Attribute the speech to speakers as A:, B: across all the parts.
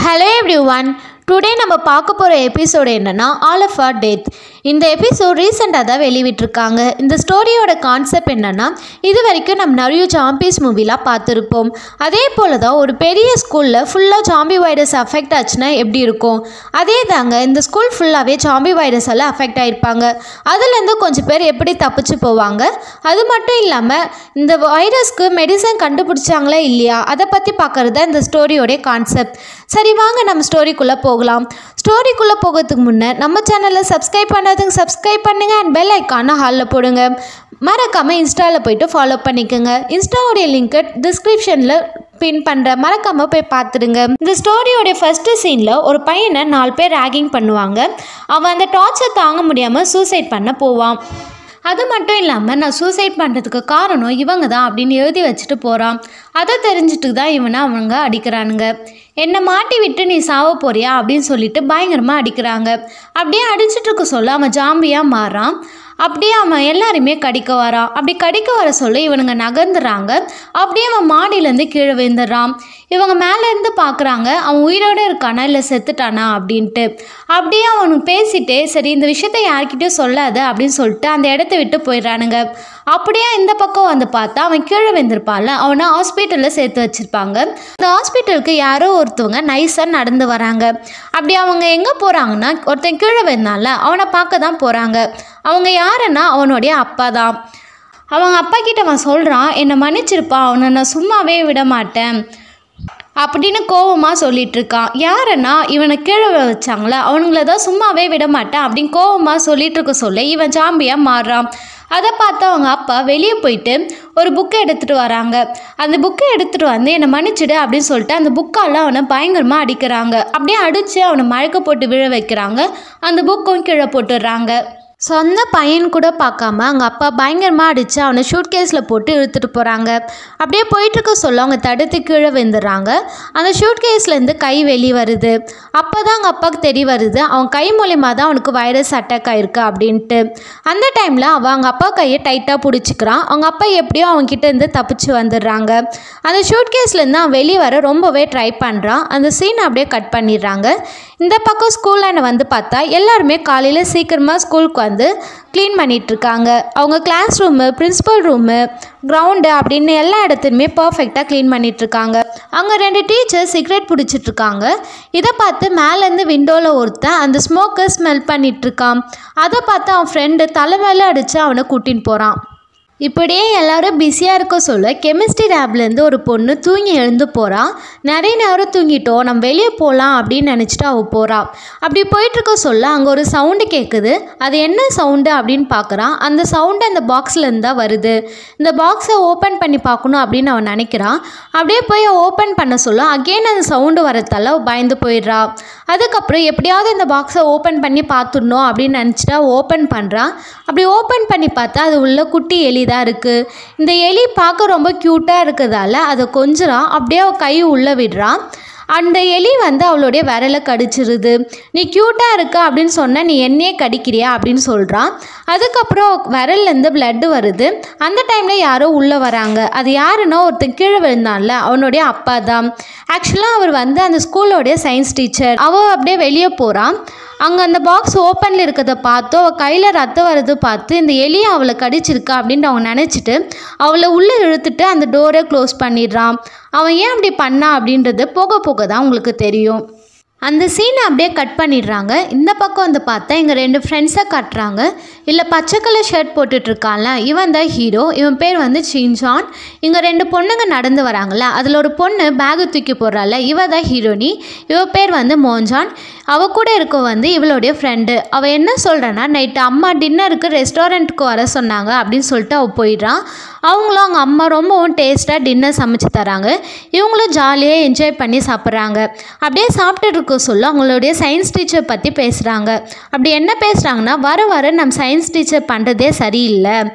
A: hello every one today நம்ம பார்க்க போகிற எபிசோடு என்னன்னா ஆல் ஆஃப் ஆர் டெத் இந்த எபிசோட் ரீசெண்டாக தான் வெளிவிட்டிருக்காங்க இந்த ஸ்டோரியோட கான்செப்ட் என்னன்னா இது வரைக்கும் நம்ம நிறைய ஜாம்பிஸ் மூவிலாம் பார்த்துருப்போம் அதே போல் தான் ஒரு பெரிய ஸ்கூலில் ஃபுல்லாக ஜாம்பி வைரஸ் அஃபெக்ட் ஆச்சுன்னா எப்படி இருக்கும் அதே தாங்க இந்த ஸ்கூல் ஃபுல்லாகவே ஜாம்பி வைரஸால் அஃபெக்ட் ஆகிருப்பாங்க அதுலேருந்து கொஞ்சம் பேர் எப்படி தப்பிச்சு போவாங்க அது மட்டும் இல்லாமல் இந்த வைரஸ்க்கு மெடிசன் கண்டுபிடிச்சாங்களா இல்லையா அதை பற்றி பார்க்கறது தான் இந்த ஸ்டோரியோடைய கான்செப்ட் சரி வாங்க நம்ம ஸ்டோரிக்குள்ளே போகலாம் ஸ்டோரிக்குள்ளே போகிறதுக்கு முன்னே நம்ம சேனலை சப்ஸ்கிரைப் பண்ணாதுங்க சப்ஸ்கிரைப் பண்ணுங்க அண்ட் பெல் ஐக்கானை ஹாலில் போடுங்க மறக்காமல் இன்ஸ்டாவில் போயிட்டு ஃபாலோ பண்ணிக்கோங்க இன்ஸ்டாவுடைய லிங்க்கை டிஸ்கிரிப்ஷனில் பின் பண்ணுற மறக்காமல் போய் பார்த்துடுங்க இந்த ஸ்டோரியோடைய ஃபஸ்ட்டு சீனில் ஒரு பையனை நாலு பேர் ரேகிங் பண்ணுவாங்க அவன் அந்த டார்ச்சர் தாங்க முடியாமல் சூசைட் பண்ண போவான் அது மட்டும் இல்லாமல் நான் சூசைட் பண்ணுறதுக்கு காரணம் இவங்க தான் அப்படின்னு எழுதி வச்சுட்டு போகிறான் அதை தெரிஞ்சுட்டு தான் இவனை அவங்க அடிக்கிறானுங்க என்னை மாட்டி விட்டு நீ சாவ போறியா அப்படின்னு சொல்லிட்டு பயங்கரமாக அடிக்கிறாங்க அப்படியே அடிச்சிட்டு இருக்க சொல்ல அவன் ஜாம்பியாக மாறான் அப்படியே அவன் எல்லாருமே கடிக்க வரான் அப்படி கடிக்க வர சொல்ல இவனுங்க நகர்ந்துறாங்க அப்படியே அவன் மாடியிலேருந்து கீழே விழுந்துடுறான் இவங்க மேலேருந்து பார்க்குறாங்க அவன் உயிரோடு இருக்கானா இல்லை செத்துட்டானா அப்படின்ட்டு அப்படியே அவனுக்கு பேசிட்டே சரி இந்த விஷயத்த யார்கிட்டயும் சொல்லாத அப்படின்னு சொல்லிட்டு அந்த இடத்த விட்டு போயிடுறானுங்க அப்படியே இந்த பக்கம் வந்து பார்த்தா அவன் கீழே விழுந்திருப்பான்ல அவனை ஹாஸ்பிட்டலில் சேர்த்து வச்சுருப்பாங்க அந்த ஹாஸ்பிட்டலுக்கு யாரோ ஒருத்தவங்க நைஸாக நடந்து வராங்க அப்படி அவங்க எங்கே போகிறாங்கன்னா ஒருத்தன் கீழே விழுந்தான்ல அவனை பார்க்க தான் போகிறாங்க அவங்க யாருன்னா அவனுடைய அப்பா தான் அவங்க அப்பா கிட்ட அவன் சொல்கிறான் என்னை மன்னிச்சிருப்பா அவனை நான் சும்மாவே விட மாட்டேன் அப்படின்னு கோவமாக சொல்லிட்டு இருக்கான் யாருன்னா இவனை கீழே வச்சாங்களே அவனுங்கள தான் சும்மாவே விட மாட்டேன் அப்படின்னு கோவமாக சொல்லிட்டு இருக்க சொல்ல இவன் ஜாம்பியாக மாறுறான் அதை பார்த்து அவங்க அப்பா வெளியே போயிட்டு ஒரு புக்கை எடுத்துகிட்டு வராங்க அந்த புக்கை எடுத்துகிட்டு வந்து என்னை மன்னிச்சிடு அப்படின்னு சொல்லிட்டு அந்த புக்கால் அவனை பயங்கரமாக அடிக்கிறாங்க அப்படியே அடித்து அவனை மயக்க போட்டு விழ வைக்கிறாங்க அந்த புக்கும் கீழே போட்டுடுறாங்க சொந்த பையன் கூட பார்க்காம அவங்க அப்பா பயங்கரமாக அடித்து அவனை ஷூட் கேஸில் போட்டு இழுத்துட்டு போகிறாங்க அப்படியே போயிட்டுருக்க சொல்ல அவங்க தடுத்து கீழே விழுந்துடுறாங்க அந்த ஷூட் கேஸ்லேருந்து கை வெளியே வருது அப்போ தான் அவங்க அப்பாவுக்கு தெரிய வருது அவன் கை மூலியமாக தான் அவனுக்கு வைரஸ் அட்டாக் ஆயிருக்கு அப்படின்ட்டு அந்த டைமில் அவன் அவங்க அப்பா கையை டைட்டாக பிடிச்சிக்கிறான் அவங்க அப்பா எப்படியோ அவங்க கிட்ட இருந்து தப்பிச்சு வந்துடுறாங்க அந்த ஷூட் கேஸ்லேருந்து அவன் வெளியே வர ரொம்பவே ட்ரை பண்ணுறான் அந்த சீன் அப்படியே கட் பண்ணிடுறாங்க இந்த பக்கம் ஸ்கூலில் வந்து பார்த்தா எல்லாருமே காலையில் சீக்கிரமாக ஸ்கூலுக்கு வந்து க்ளீன் பண்ணிகிட்ருக்காங்க அவங்க class room principal room ground அப்படின்னு எல்லா இடத்துலையுமே பர்ஃபெக்டாக க்ளீன் பண்ணிகிட்ருக்காங்க அங்கே ரெண்டு டீச்சர் சிகரெட் பிடிச்சிட்ருக்காங்க இதை பார்த்து மேலேருந்து விண்டோவில் ஒருத்தன் அந்த ஸ்மோக்கை ஸ்மெல் பண்ணிகிட்ருக்கான் அதை பார்த்து அவன் ஃப்ரெண்டு தலை மேலே அடித்து அவனை கூட்டின்னு போகிறான் இப்படியே எல்லாரும் பிஸியாக இருக்க சொல்ல கெமிஸ்ட்ரி லேப்லேருந்து ஒரு பொண்ணு தூங்கி எழுந்து போகிறா நிறைய நேரம் தூங்கிட்டோம் நம்ம வெளியே போகலாம் அப்படின்னு நினச்சிட்டு அவள் போகிறா அப்படி போயிட்டுருக்க சொல்ல அங்கே ஒரு சவுண்டு கேட்குது அது என்ன சவுண்டு அப்படின்னு பார்க்குறான் அந்த சவுண்டு அந்த பாக்ஸ்லேருந்து தான் வருது இந்த பாக்ஸை ஓப்பன் பண்ணி பார்க்கணும் அப்படின்னு அவன் நினைக்கிறான் அப்படியே போய் ஓப்பன் பண்ண சொல்ல அகெயின் அந்த சவுண்டு வரத்தால அவள் பயந்து போயிடுறா அதுக்கப்புறம் எப்படியாவது இந்த பாக்ஸை ஓப்பன் பண்ணி பார்த்துடணும் அப்படின்னு நினச்சிட்டா ஓப்பன் பண்ணுறான் அப்படி ஓப்பன் பண்ணி பார்த்தா அது உள்ள குட்டி எலி தான் இருக்குது இந்த எலி பார்க்க ரொம்ப க்யூட்டாக இருக்கிறதால அதை கொஞ்சம் அப்படியே அவள் கை உள்ளே விடுறான் அந்த எலி வந்து அவளுடைய விரலை கடிச்சிருது நீ க்யூட்டாக இருக்க அப்படின்னு சொன்ன நீ என்னையே கடிக்கிறியா அப்படின்னு சொல்கிறான் அதுக்கப்புறம் விரல்லேருந்து பிளட்டு வருது அந்த டைமில் யாரோ உள்ளே வராங்க அது யாருன்னா ஒருத்தன் கீழே விழுந்தான்ல அவனுடைய அப்பா தான் ஆக்சுவலாக அவர் வந்து அந்த ஸ்கூலோடைய சயின்ஸ் டீச்சர் அவள் அப்படியே வெளியே போகிறான் அங்கே அந்த பாக்ஸ் ஓப்பனில் இருக்கிறத பார்த்து அவள் கையில் ரத்தம் வர்றது பார்த்து இந்த எலியை அவளை கடிச்சிருக்கா அப்படின்ட்டு அவங்க நினச்சிட்டு அவளை உள்ளே இழுத்துட்டு அந்த டோரை க்ளோஸ் பண்ணிடுறான் அவன் ஏன் அப்படி பண்ணா அப்படின்றது போக போக தான் உங்களுக்கு தெரியும் அந்த சீனை அப்படியே கட் பண்ணிடுறாங்க இந்த பக்கம் வந்து பார்த்தா இங்கே ரெண்டு ஃப்ரெண்ட்ஸை காட்டுறாங்க இல்லை பச்சை கலர் ஷர்ட் போட்டுட்ருக்கான்ல இவன் தான் ஹீரோ இவன் பேர் வந்து சின்ஜான் இங்கே ரெண்டு பொண்ணுங்க நடந்து வராங்கல்ல அதில் ஒரு பொண்ணு பேகு தூக்கி போடுறாள் இவ தான் ஹீரோனி இவ பேர் வந்து மோஞ்சான் அவ கூட இருக்க வந்து இவளுடைய ஃப்ரெண்டு அவள் என்ன சொல்கிறேன்னா நைட்டு அம்மா டின்னருக்கு ரெஸ்டாரண்ட்டுக்கு வர சொன்னாங்க அப்படின்னு சொல்லிட்டு அவள் போயிடுறான் அவங்களும் அவங்க அம்மா ரொம்பவும் டேஸ்ட்டாக டின்னர் சமைச்சு தராங்க இவங்களும் ஜாலியாக என்ஜாய் பண்ணி சாப்பிட்றாங்க அப்படியே சாப்பிட்டுட்டு இருக்க சொல்ல அவங்களுடைய சயின்ஸ் டீச்சர் பற்றி பேசுகிறாங்க அப்படி என்ன பேசுகிறாங்கன்னா வர வர நம்ம சயின்ஸ் டீச்சர் பண்ணுறதே சரியில்லை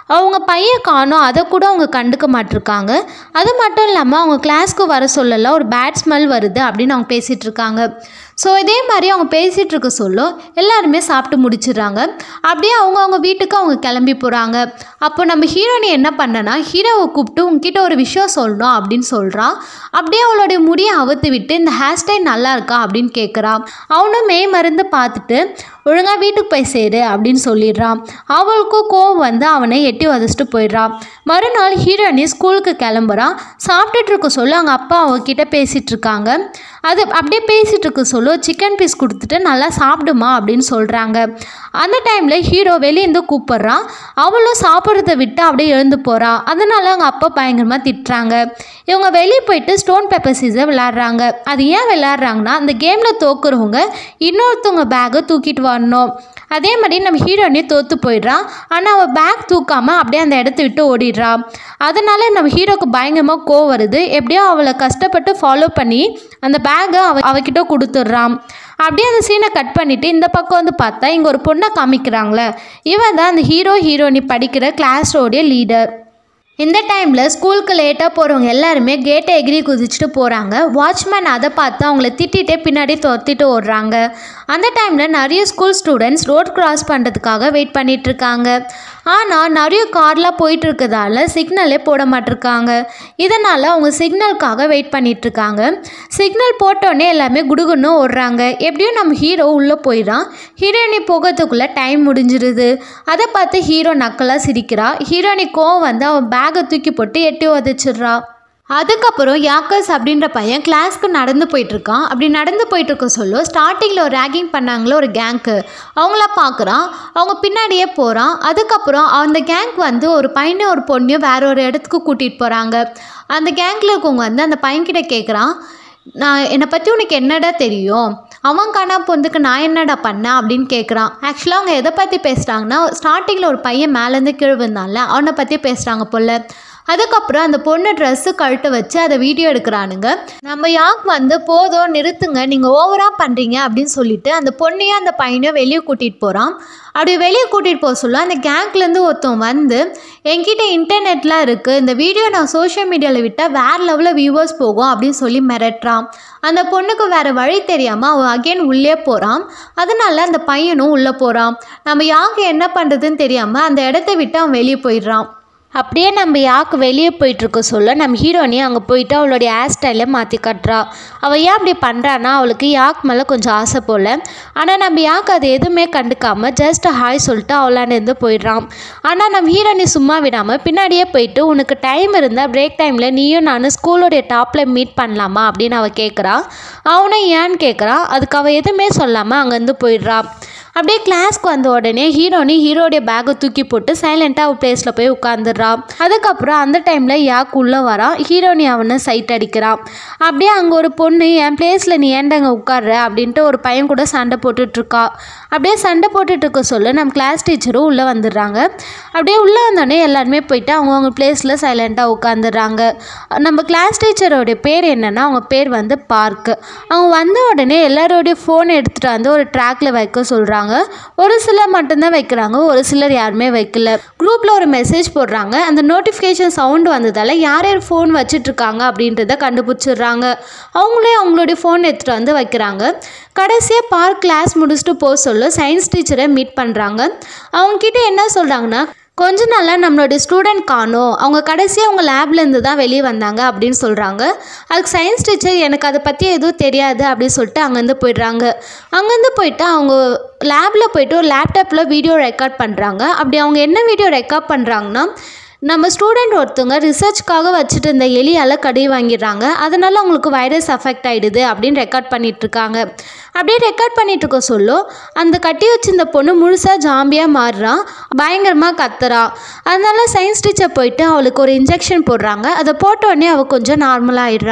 A: அவங்க பையன் காணோம் அதை கூட அவங்க கண்டுக்க மாட்டிருக்காங்க அது மட்டும் இல்லாமல் அவங்க கிளாஸ்க்கு வர சொல்லல ஒரு பேட் ஸ்மெல் வருது அப்படின்னு அவங்க பேசிகிட்டு இருக்காங்க ஸோ இதே மாதிரி அவங்க பேசிகிட்டு இருக்க சொல்ல எல்லாருமே சாப்பிட்டு முடிச்சிடுறாங்க அப்படியே அவங்க அவங்க வீட்டுக்கு அவங்க கிளம்பி போகிறாங்க அப்போ நம்ம ஹீரோனி என்ன பண்ணனா ஹீரோவை கூப்பிட்டு உங்ககிட்ட ஒரு விஷயம் சொல்லணும் அப்படின்னு சொல்கிறான் அப்படியே அவளுடைய முடியை அவுத்து விட்டு இந்த ஹேர் ஸ்டைல் நல்லா இருக்கா அப்படின்னு கேட்குறான் அவனும் மெய் மருந்து பார்த்துட்டு ஒழுங்காக வீட்டுக்கு போய் சேரு அப்படின்னு சொல்லிடுறான் அவளுக்கும் கோவம் வந்து அவனை எட்டி வதச்சிட்டு போயிடுறான் மறுநாள் ஹீரோயினி ஸ்கூலுக்கு கிளம்புறான் சாப்பிட்டுட்டு இருக்க சொல்ல அவங்க அப்பா அவகிட்ட பேசிகிட்டு இருக்காங்க அது அப்படியே பேசிகிட்டு இருக்க சொல்ல சிக்கன் பீஸ் கொடுத்துட்டு நல்லா சாப்பிடுமா அப்படின்னு சொல்கிறாங்க அந்த டைமில் ஹீரோ வெளியேருந்து கூப்பிட்றான் அவளும் சாப்பிட்றத விட்டு அப்படியே எழுந்து போகிறான் அதனால அவங்க அப்பா பயங்கரமாக திட்டுறாங்க இவங்க வெளியே போயிட்டு ஸ்டோன் பேப்பர் சீசர் விளாட்றாங்க அது ஏன் விளாட்றாங்கன்னா அந்த கேமில் தோக்குறவங்க இன்னொருத்தவங்க பேக்கை தூக்கிட்டு வரணும் அதே மாதிரி நம்ம ஹீரோயினே தோற்று போயிடுறான் ஆனால் அவள் பேக் தூக்காமல் அப்படியே அந்த இடத்த விட்டு ஓடிடுறான் அதனால நம்ம ஹீரோக்கு பயங்கரமாக கோவம் வருது எப்படியோ அவளை கஷ்டப்பட்டு ஃபாலோ பண்ணி அந்த பேக்கை அவ அவகிட்ட கொடுத்துட்றான் அப்படியே அந்த சீனை கட் பண்ணிவிட்டு இந்த பக்கம் வந்து பார்த்தா இங்கே ஒரு பொண்ணை காமிக்கிறாங்களே இவன் தான் அந்த ஹீரோ ஹீரோயினி படிக்கிற கிளாஸோடைய லீடர் இந்த டைமில் ஸ்கூலுக்கு லேட்டாக போகிறவங்க எல்லாருமே கேட்டை எகிரி குதிச்சுட்டு போகிறாங்க வாட்ச்மேன் அதை பார்த்து அவங்கள திட்டிகிட்டே பின்னாடி துரத்திட்டு ஓடுறாங்க அந்த டைமில் நிறைய ஸ்கூல் ஸ்டூடெண்ட்ஸ் ரோட் கிராஸ் பண்ணுறதுக்காக வெயிட் பண்ணிட்டு இருக்காங்க ஆனால் நிறைய கார்லாம் போயிட்டு இருக்கதால சிக்னலே போட மாட்டிருக்காங்க இதனால் அவங்க சிக்னலுக்காக வெயிட் பண்ணிட்டு இருக்காங்க சிக்னல் போட்டோடனே எல்லாமே குடுகுன்னு ஓடுறாங்க எப்படியும் நம்ம ஹீரோ உள்ளே போயிடான் ஹீரோயினி போகிறதுக்குள்ளே டைம் முடிஞ்சிருது அதை பார்த்து ஹீரோ நக்கலாக சிரிக்கிறா ஹீரோயினி கோவம் வந்து அவன் பேக்கை தூக்கி போட்டு எட்டி உதச்சிடுறா அதுக்கப்புறம் யாக்கர்ஸ் அப்படின்ற பையன் கிளாஸ்க்கு நடந்து போயிட்டுருக்கான் அப்படி நடந்து போயிட்டுருக்க சொல்ல ஸ்டார்டிங்கில் ஒரு ரேகிங் பண்ணாங்களோ ஒரு கேங்க்கு அவங்கள பார்க்குறான் அவங்க பின்னாடியே போகிறான் அதுக்கப்புறம் அந்த கேங்க் வந்து ஒரு பையனை ஒரு பொண்ணையும் வேற ஒரு இடத்துக்கு கூட்டிகிட்டு போகிறாங்க அந்த கேங்கில் இருக்கவங்க வந்து அந்த பையன்கிட்ட கேட்குறான் நான் என்னை பற்றி உனக்கு என்னடா தெரியும் அவன் காணா பொந்துக்கு நான் என்னடா பண்ணேன் அப்படின்னு கேட்குறான் ஆக்சுவலாக அவங்க எதை பற்றி பேசுகிறாங்கன்னா ஸ்டார்டிங்கில் ஒரு பையன் மேலேருந்து கீழே வந்தான்ல அவனை பற்றி பேசுகிறாங்க போல் அதுக்கப்புறம் அந்த பொண்ணு ட்ரெஸ்ஸு கழட்ட வச்சு அதை வீடியோ எடுக்கிறானுங்க நம்ம யாக் வந்து போதும் நிறுத்துங்க நீங்கள் ஓவராக பண்ணுறீங்க அப்படின்னு சொல்லிட்டு அந்த பொண்ணையும் அந்த பையனையும் வெளியே கூட்டிகிட்டு போகிறான் அப்படி வெளியே கூட்டிகிட்டு போக சொல்ல அந்த கேங்க்லேருந்து ஒருத்தன் வந்து என்கிட்ட இன்டர்நெட்லாம் இருக்குது இந்த வீடியோ நான் சோஷியல் மீடியாவில் விட்டால் வேறு லெவலில் வியூவர்ஸ் போகும் அப்படின்னு சொல்லி மிரட்டுறான் அந்த பொண்ணுக்கு வேறு வழி தெரியாமல் அவன் அகைன் உள்ளே போகிறான் அதனால அந்த பையனும் உள்ளே போகிறான் நம்ம யாருக்கு என்ன பண்ணுறதுன்னு தெரியாமல் அந்த இடத்த விட்டு அவன் வெளியே போயிடுறான் அப்படியே நம்ம யாக்கு வெளியே போயிட்டுருக்க சொல்ல நம்ம ஹீரோனி அங்கே போயிட்டு அவளுடைய ஹேர் ஸ்டைலை மாற்றி கட்டுறா அவள் ஏன் அப்படி பண்ணுறான்னா அவளுக்கு யாக் மேலே கொஞ்சம் ஆசை போல் ஆனால் நம்ம யாக்கு அது எதுவுமே கண்டுக்காமல் ஜஸ்ட் ஹாய் சொல்லிட்டு அவளாண்டேருந்து போயிடுறான் ஆனால் நம்ம ஹீரோனி சும்மா விடாமல் பின்னாடியே போயிட்டு உனக்கு டைம் இருந்தால் பிரேக் டைமில் நீயும் நானும் ஸ்கூலோடைய டாப்பில் மீட் பண்ணலாமா அப்படின்னு அவள் கேட்குறா அவனும் ஏன்னு கேட்குறான் அதுக்கு அவள் எதுவுமே சொல்லாமல் அங்கேருந்து போயிடுறான் அப்படியே கிளாஸ்க்கு வந்த உடனே ஹீரோனி ஹீரோடைய பேக்கை தூக்கி போட்டு சைலண்ட்டாக அவள் பிளேஸில் போய் உட்காந்துடுறா அதுக்கப்புறம் அந்த டைமில் யாக் உள்ளே வரான் ஹீரோனி அவனை சைட் அடிக்கிறான் அப்படியே அங்கே ஒரு பொண்ணு என் பிளேஸில் நீ ஏன்டா அங்கே உட்கார்ற அப்படின்ட்டு ஒரு பையன் கூட சண்டை போட்டுட்ருக்கா அப்படியே சண்டை போட்டுட்டு இருக்க சொல்ல நம்ம கிளாஸ் டீச்சரும் உள்ளே வந்துடுறாங்க அப்படியே உள்ளே வந்தோடனே எல்லாருமே போயிட்டு அவங்கவுங்க பிளேஸில் சைலண்ட்டாக உட்காந்துடுறாங்க நம்ம கிளாஸ் டீச்சரோடைய பேர் என்னென்னா அவங்க பேர் வந்து பார்க்கு அவங்க வந்த உடனே எல்லாரோடைய ஃபோன் எடுத்துகிட்டு வந்து ஒரு ட்ராக்ல வைக்க சொல்கிறாங்க ஒரு சிலர் மட்டும்தான் வைக்கிறாங்க ஒரு சிலர் யாருமே வைக்கல குரூப்பில் ஒரு மெசேஜ் போடுறாங்க அந்த நோட்டிஃபிகேஷன் சவுண்டு வந்ததால் யார் யார் ஃபோன் வச்சிட்ருக்காங்க அப்படின்றத கண்டுபிடிச்சிடுறாங்க அவங்களே அவங்களுடைய ஃபோன் எடுத்துகிட்டு வந்து வைக்கிறாங்க கடைசியாக பார்க் கிளாஸ் முடிச்சுட்டு போக சொல்ல சயின்ஸ் டீச்சரை மீட் பண்ணுறாங்க அவங்கக்கிட்ட என்ன சொல்கிறாங்கன்னா கொஞ்ச நாளாக நம்மளுடைய ஸ்டூடெண்ட் காணோம் அவங்க கடைசியாக அவங்க லேப்லேருந்து தான் வெளியே வந்தாங்க அப்படின்னு சொல்கிறாங்க அதுக்கு சயின்ஸ் டீச்சர் எனக்கு அதை பற்றி எதுவும் தெரியாது அப்படின்னு சொல்லிட்டு அங்கேருந்து போயிடுறாங்க அங்கேருந்து போயிட்டு அவங்க லேபில் போயிட்டு ஒரு லேப்டாப்பில் வீடியோ ரெக்கார்ட் பண்ணுறாங்க அப்படி அவங்க என்ன வீடியோ ரெக்கார்ட் பண்ணுறாங்கன்னா நம்ம ஸ்டூடெண்ட் ஒருத்தவங்க ரிசர்ச்க்காக வச்சுட்டு இருந்த எலியால் கடி வாங்கிடுறாங்க அதனால அவங்களுக்கு வைரஸ் அஃபெக்ட் ஆகிடுது அப்படின்னு ரெக்கார்ட் பண்ணிட்டு இருக்காங்க அப்படியே ரெக்கார்ட் பண்ணிட்டு இருக்க சொல்லோ அந்த கட்டி வச்சிருந்த பொண்ணு முழுசாக ஜாம்பியாக மாறுறான் பயங்கரமாக கத்துறா அதனால சயின்ஸ் டீச்சர் போயிட்டு அவளுக்கு ஒரு இன்ஜெக்ஷன் போடுறாங்க அதை போட்ட உடனே அவள் கொஞ்சம் நார்மலாக ஆயிடுறா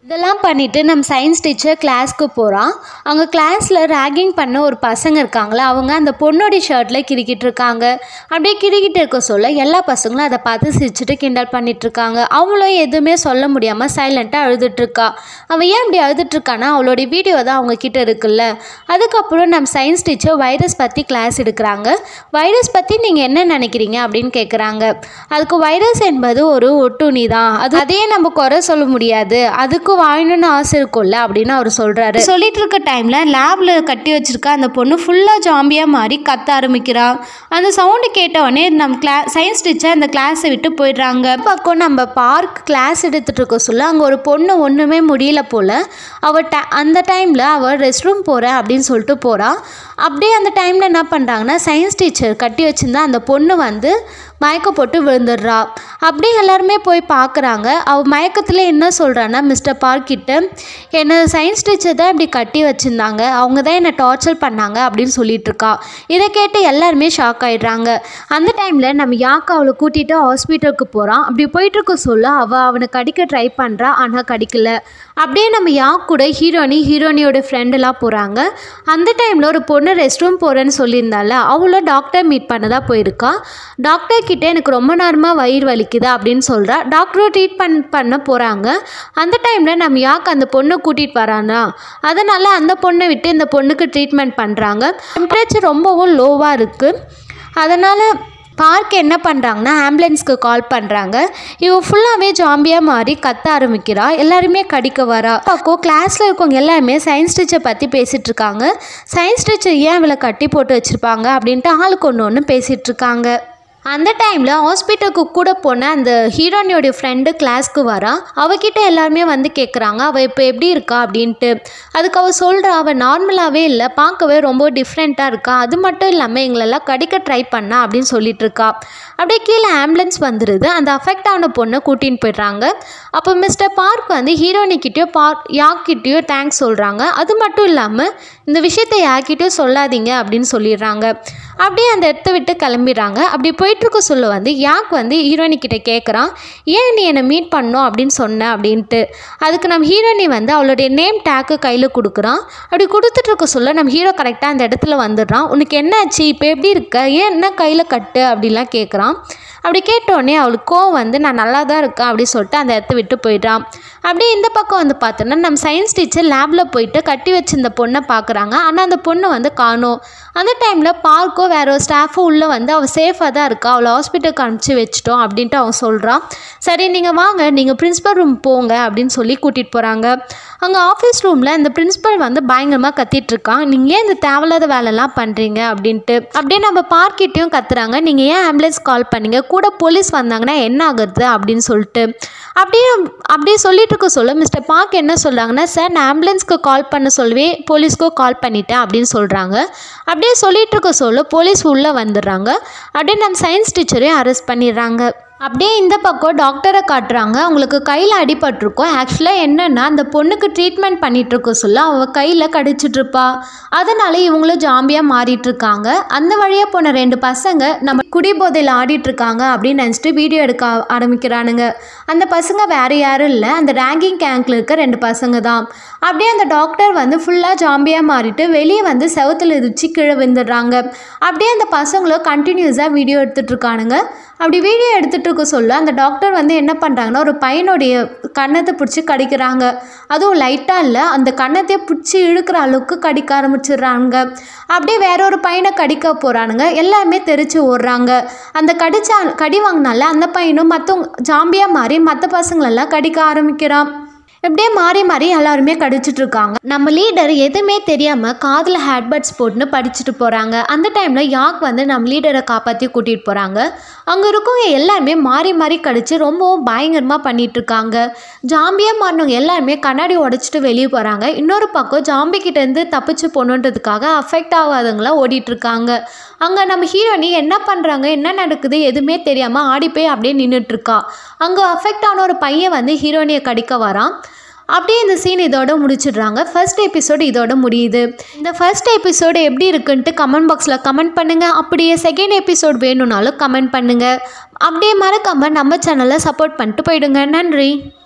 A: இதெல்லாம் பண்ணிவிட்டு நம்ம சயின்ஸ் டீச்சர் கிளாஸ்க்கு போகிறான் அங்கே கிளாஸில் ரேகிங் பண்ண ஒரு பசங்க இருக்காங்களே அவங்க அந்த பொண்ணோடைய ஷர்ட்டில் கிறுக்கிட்டு இருக்காங்க அப்படியே கிறுக்கிட்டு இருக்க சொல்ல எல்லா பசங்களும் அதை பார்த்து சிரிச்சுட்டு கிண்டல் பண்ணிட்டு இருக்காங்க அவளும் எதுவுமே சொல்ல முடியாமல் சைலண்ட்டாக அழுதுட்ருக்கா அவள் ஏன் அப்படி அழுதுட்ருக்கானா அவளுடைய வீடியோ தான் அவங்க கிட்ட இருக்குல்ல அதுக்கப்புறம் நம்ம சயின்ஸ் டீச்சர் வைரஸ் பற்றி கிளாஸ் எடுக்கிறாங்க வைரஸ் பற்றி நீங்கள் என்ன நினைக்கிறீங்க அப்படின்னு கேட்குறாங்க அதுக்கு வைரஸ் என்பது ஒரு ஒட்டுண்ணி தான் அது அதையே நம்ம குறை சொல்ல முடியாது அதுக்கும் வாழணும்னு ஆசை இருக்கும்ல அப்படின்னு அவர் சொல்கிறாரு சொல்லிட்டு இருக்க டைமில் லேபில் கட்டி வச்சிருக்க அந்த பொண்ணு ஃபுல்லாக ஜாம்பியாக மாறி கத்த ஆரம்பிக்கிறா அந்த சவுண்டு கேட்டவொடனே நம்ம கிளா சயின்ஸ் டீச்சர் அந்த கிளாஸை விட்டு போயிடுறாங்க பக்கம் நம்ம பார்க் கிளாஸ் எடுத்துகிட்டு இருக்க சொல்ல அங்கே ஒரு பொண்ணு ஒன்றுமே முடியல போல் அவள் ட அந்த டைமில் அவள் ரெஸ்ட் ரூம் போகிறேன் அப்படின்னு சொல்லிட்டு போகிறா அப்படியே அந்த டைமில் என்ன பண்ணுறாங்கன்னா சயின்ஸ் டீச்சர் கட்டி வச்சிருந்தா அந்த பொண்ணு வந்து மயக்க போட்டு விழுந்துடுறா அப்படியே எல்லாருமே போய் பார்க்குறாங்க அவள் மயக்கத்தில் என்ன சொல்கிறான்னா மிஸ்டர் பார்க்கிட்ட என்னை சயின்ஸ் டீச்சர் தான் இப்படி கட்டி வச்சுருந்தாங்க அவங்க தான் என்னை டார்ச்சர் பண்ணாங்க அப்படின்னு சொல்லிட்டு இருக்கா இதை கேட்டு எல்லாருமே ஷாக் ஆயிடுறாங்க அந்த டைமில் நம்ம யாக்கா அவளை கூட்டிகிட்டு ஹாஸ்பிட்டலுக்கு போகிறான் அப்படி போயிட்டு இருக்க சொல்ல அவள் அவனை கடிக்க ட்ரை பண்ணுறா ஆனால் கடிக்கல அப்படியே நம்ம யாக் கூட ஹீரோனி ஹீரோனியோட ஃப்ரெண்டெல்லாம் போகிறாங்க அந்த டைமில் ஒரு பொண்ணு ரெஸ்ட் ரூம் போகிறேன்னு சொல்லியிருந்தால அவளும் டாக்டர் மீட் பண்ணதா போயிருக்கா டாக்டர் கிட்ட எனக்கு ரொம்ப நேரமாக வயிறு வலிக்குது அப்படின்னு சொல்கிறா டாக்டரும் ட்ரீட்மெண்ட் பண்ண போகிறாங்க அந்த டைமில் நம்ம யாக்கு அந்த பொண்ணை கூட்டிகிட்டு வரானா அதனால் அந்த பொண்ணை விட்டு இந்த பொண்ணுக்கு ட்ரீட்மெண்ட் பண்ணுறாங்க டெம்பரேச்சர் ரொம்பவும் லோவாக இருக்குது அதனால் பார்க் என்ன பண்ணுறாங்கன்னா ஆம்புலன்ஸ்க்கு கால் பண்ணுறாங்க இவ ஃபுல்லாகவே ஜாம்பியாக மாறி கத்த ஆரம்பிக்கிறா எல்லாருமே கடிக்க வரா அப்போ கிளாஸில் இருக்கவங்க எல்லாருமே சயின்ஸ் டீச்சர் பற்றி பேசிகிட்டு இருக்காங்க சயின்ஸ் டீச்சர் ஏன் இவளை கட்டி போட்டு வச்சுருப்பாங்க அப்படின்ட்டு ஆளுக்கு ஒன்று ஒன்று பேசிகிட்டு இருக்காங்க அந்த டைமில் ஹாஸ்பிட்டலுக்கு கூட போன அந்த ஹீரோனியோடைய ஃப்ரெண்டு கிளாஸ்க்கு வரா அவகிட்ட எல்லாருமே வந்து கேட்குறாங்க அவள் இப்போ எப்படி இருக்கா அப்படின்ட்டு அதுக்கு அவள் சொல்கிறா அவள் நார்மலாகவே இல்லை பார்க்கவே ரொம்ப டிஃப்ரெண்ட்டாக இருக்கா அது மட்டும் இல்லாமல் எங்களெல்லாம் கடிக்க ட்ரை பண்ணா அப்படின்னு சொல்லிட்டு இருக்கா அப்படியே கீழே ஆம்புலன்ஸ் வந்துடுது அந்த அஃபெக்ட் ஆன பொண்ணை கூட்டின்னு போயிடுறாங்க அப்போ மிஸ்டர் பார்க் வந்து ஹீரோனிக்கிட்டேயோ பார்க் யாக்கிட்டேயோ தேங்க்ஸ் சொல்கிறாங்க அது மட்டும் இல்லாமல் இந்த விஷயத்தை யார்கிட்டயும் சொல்லாதீங்க அப்படின்னு சொல்லிடுறாங்க அப்படியே அந்த இடத்த விட்டு கிளம்பிடுறாங்க அப்படி போயிட்டுருக்க சொல்ல வந்து யாக் வந்து ஹீரோனி கிட்ட கேட்குறான் ஏன் நீ என்னை மீட் பண்ணோம் அப்படின்னு சொன்ன அப்படின்ட்டு அதுக்கு நம்ம ஹீரோனி வந்து அவளுடைய நேம் டேக்கு கையில் கொடுக்குறான் அப்படி கொடுத்துட்டு இருக்க சொல்ல நம்ம ஹீரோ கரெக்டாக அந்த இடத்துல வந்துடுறான் உனக்கு என்னாச்சு இப்போ எப்படி இருக்க ஏன் என்ன கையில் கட்டு அப்படிலாம் கேட்குறான் அப்படி கேட்டோடனே அவளுக்கு கோவம் வந்து நான் நல்லா தான் இருக்கேன் அப்படி சொல்லிட்டு அந்த இடத்த விட்டு போயிடுறான் அப்படியே இந்த பக்கம் வந்து பார்த்தோன்னா நம்ம சயின்ஸ் டீச்சர் லேபில் போயிட்டு கட்டி வச்சிருந்த பொண்ணை பார்க்குறாங்க ஆனால் அந்த பொண்ணு வந்து காணோம் அந்த டைமில் பார்க்கோ வேற ஒரு ஸ்டாஃபும் உள்ளே வந்து அவள் சேஃபாக தான் இருக்கா அவளை ஹாஸ்பிட்டலுக்கு அனுப்பிச்சி வச்சிட்டோம் அப்படின்ட்டு அவன் சொல்கிறான் சரி நீங்கள் வாங்க நீங்கள் பிரின்ஸிபல் ரூம் போங்க அப்படின்னு சொல்லி கூட்டிகிட்டு போகிறாங்க அங்கே ஆஃபீஸ் ரூமில் இந்த பிரின்ஸிபல் வந்து பயங்கரமாக கத்திட்டு இருக்கான் நீங்கள் ஏன் இந்த தேவையில்லாத வேலைலாம் பண்ணுறீங்க அப்படின்ட்டு அப்படியே நம்ம பார்க்கிட்டையும் கத்துறாங்க நீங்கள் ஏன் ஆம்புலன்ஸ் கால் பண்ணீங்க கூட போலீஸ் வந்தாங்கன்னா என்ன ஆகுறது அப்படின்னு சொல்லிட்டு அப்படியே அப்படியே சொல்லிட்டு இருக்க சொல்ல மிஸ்டர் பார்க் என்ன சொல்கிறாங்கன்னா சார் நான் ஆம்புலன்ஸ்க்கு கால் பண்ண சொல்லவே போலீஸ்க்கும் கால் பண்ணிட்டேன் அப்படின்னு சொல்கிறாங்க அப்படியே சொல்லிட்டு இருக்க சொல்ல போலீஸ் உள்ளே வந்துடுறாங்க அப்படியே நம்ம சயின்ஸ் டீச்சரையும் அரெஸ்ட் பண்ணிடுறாங்க அப்படியே இந்த பக்கம் டாக்டரை காட்டுறாங்க அவங்களுக்கு கையில் அடிபட்டிருக்கும் ஆக்சுவலாக என்னென்னா அந்த பொண்ணுக்கு ட்ரீட்மெண்ட் பண்ணிட்டு இருக்க சொல்ல அவள் கையில் கடிச்சிட்ருப்பா அதனால இவங்களும் ஜாம்பியாக மாறிட்டு இருக்காங்க அந்த வழியாக போன ரெண்டு பசங்க நம்ம குடிபோதையில் ஆடிட்டு இருக்காங்க அப்படின்னு நினச்சிட்டு வீடியோ எடுக்க ஆ- ஆரம்பிக்கிறானுங்க அந்த பசங்க வேறு யாரும் இல்லை அந்த ரேங்கிங் கேங்கில் இருக்க ரெண்டு பசங்க தான் அப்படியே அந்த டாக்டர் வந்து ஃபுல்லாக ஜாம்பியாக மாறிட்டு வெளியே வந்து செவுத்துல இடிச்சு கீழே விழுந்துடுறாங்க அப்படியே அந்த பசங்களும் கண்டினியூஸாக வீடியோ எடுத்துட்டு இருக்கானுங்க அப்படி வீடியோ எடுத்துட்டு இருக்க சொல்ல அந்த டாக்டர் வந்து என்ன பண்ணுறாங்கன்னா ஒரு பையனுடைய கன்னத்தை பிடிச்சி கடிக்கிறாங்க அதுவும் லைட்டாக இல்லை அந்த கன்னத்தை பிடிச்சி இழுக்கிற அளவுக்கு கடிக்க ஆரம்பிச்சிடுறாங்க அப்படியே வேற ஒரு பையனை கடிக்க போகிறானுங்க எல்லாமே தெரிச்சு ஓடுறாங்க அந்த கடிச்சா கடி வாங்கினால அந்த பையனும் மற்றவங்க ஜாம்பியாக மாறி மற்ற பசங்களெல்லாம் கடிக்க ஆரம்பிக்கிறான் இப்படியே மாறி மாறி எல்லாருமே கடிச்சிட்டு இருக்காங்க நம்ம லீடர் எதுவுமே தெரியாமல் காதில் ஹேட்பட்ஸ் போட்டுன்னு படிச்சுட்டு போகிறாங்க அந்த டைமில் யாக் வந்து நம்ம லீடரை காப்பாற்றி கூட்டிகிட்டு போகிறாங்க அங்கே இருக்கவங்க எல்லாருமே மாறி மாறி கடிச்சு ரொம்பவும் பயங்கரமாக பண்ணிட்டு இருக்காங்க ஜாம்பியாக மாறினவங்க எல்லாருமே கண்ணாடி உடைச்சிட்டு வெளியே போகிறாங்க இன்னொரு பக்கம் ஜாம்பி கிட்டேருந்து தப்பிச்சு போகணுன்றதுக்காக அஃபெக்ட் ஆகாதவங்களாம் ஓடிட்டு இருக்காங்க அங்கே நம்ம ஹீரோனி என்ன பண்ணுறாங்க என்ன நடக்குது எதுவுமே தெரியாமல் ஆடி போய் அப்படியே நின்றுட்டு இருக்கா அங்கே அஃபெக்ட் ஆன ஒரு பையன் வந்து ஹீரோனியை கடிக்க வரான் அப்படியே இந்த சீன் இதோட முடிச்சிடுறாங்க ஃபர்ஸ்ட் எபிசோடு இதோட முடியுது இந்த ஃபர்ஸ்ட் எபிசோடு எப்படி இருக்குன்ட்டு கமெண்ட் பாக்ஸில் கமெண்ட் பண்ணுங்கள் அப்படியே செகண்ட் எபிசோட் வேணும்னாலும் கமெண்ட் பண்ணுங்கள் அப்படியே மறக்காமல் நம்ம சேனலை சப்போர்ட் பண்ணிட்டு போயிடுங்க நன்றி